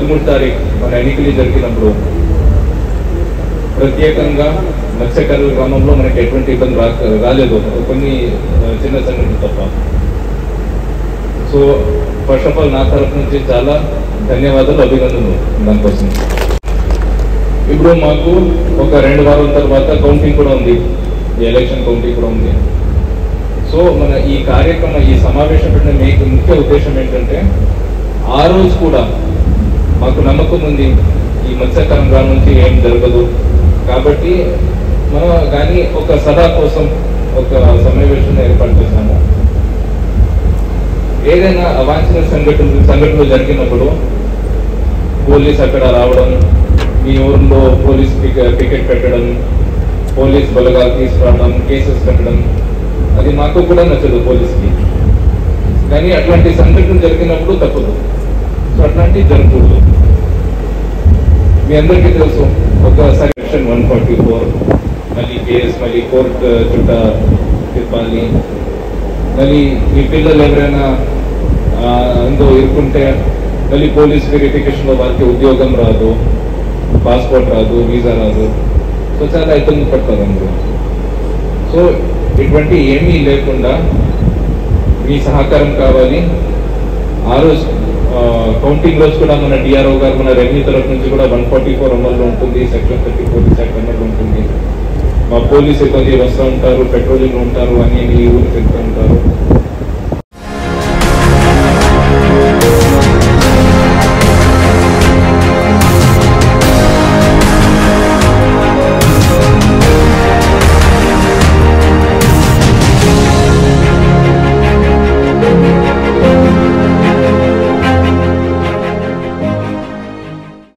పదమూడు తారీఖు మన ఎన్నికలు జరిగినప్పుడు ప్రత్యేకంగా మత్స్యకర్ల గ్రామంలో మనకి ఎటువంటి ఇబ్బంది రా రాలేదు కొన్ని ఆ, చిన్న సంఘటనలు తప్ప సో ఫస్ట్ ఆఫ్ ఆల్ నా తరఫు నుంచి చాలా ధన్యవాదాలు అభినందనలు దానికోసం ఇప్పుడు మాకు ఒక రెండు వారాల తర్వాత కౌంటింగ్ కూడా ఉంది ఈ ఎలక్షన్ కౌంటింగ్ కూడా ఉంది సో మన ఈ కార్యక్రమం ఈ సమావేశం పెట్టిన మీకు ముఖ్య ఉద్దేశం ఏంటంటే ఆ రోజు కూడా మాకు నమ్మకం ఉంది ఈ మత్స్యకరం గ్రామం నుంచి ఏం జరగదు కాబట్టి మనం కానీ ఒక సభ కోసం ఒక సమావేశం ఏర్పాటు చేశాము ఏదైనా అవాంఛనీయ సంఘటనలు సంఘటనలు జరిగినప్పుడు పోలీస్ అక్కడ రావడం మీ ఊర్లో పోలీస్ పిక- పికెట్ పెట్టడం పోలీస్ బలగాలు తీసుకురావడం కేసెస్ పెట్టడం అది మాకు కూడా నచ్చదు పోలీస్కి కానీ అట్లాంటి సంఘటనలు జరిగినప్పుడు తప్పదు సో అట్లాంటివి జరగకూడదు మీ అందరికీ తెలుసు ఒక సెక్షన్ వన్ ఫార్టీ ఫోర్ మళ్ళీ కేసు మళ్ళీ కోర్టు చుట్ట తిప్పాలి మళ్ళీ మీ పిల్లలు ఎవరైనా ఆ, అందులో ఇరుక్కుంటే మళ్ళీ పోలీస్ వెరిఫికేషన్లో వాళ్ళకి ఉద్యోగం రాదు పాస్పోర్ట్ రాదు వీసా రాదు సో చాలా ఇబ్బంది పడతారు అందులో సో ఇటువంటి ఏమీ లేకుండా మీ సహకారం కావాలి ఆ రోజు కౌంటింగ్ రోజు కూడా మన డిఆర్ఓ గారు మన రెవెన్యూ తరఫు నుంచి కూడా వన్ ఫార్టీ ఫోర్ అమల్లో ఉంటుంది సెక్షన్ థర్టీ ఫోర్ సెక్షన్ అమల్లో ఉంటుంది మా పోలీసు కొంచెం వస్తూ ఉంటారు పెట్రోలింగ్ ఉంటారు అన్ని మీ ఊరికి వెళ్తూ ఉంటారు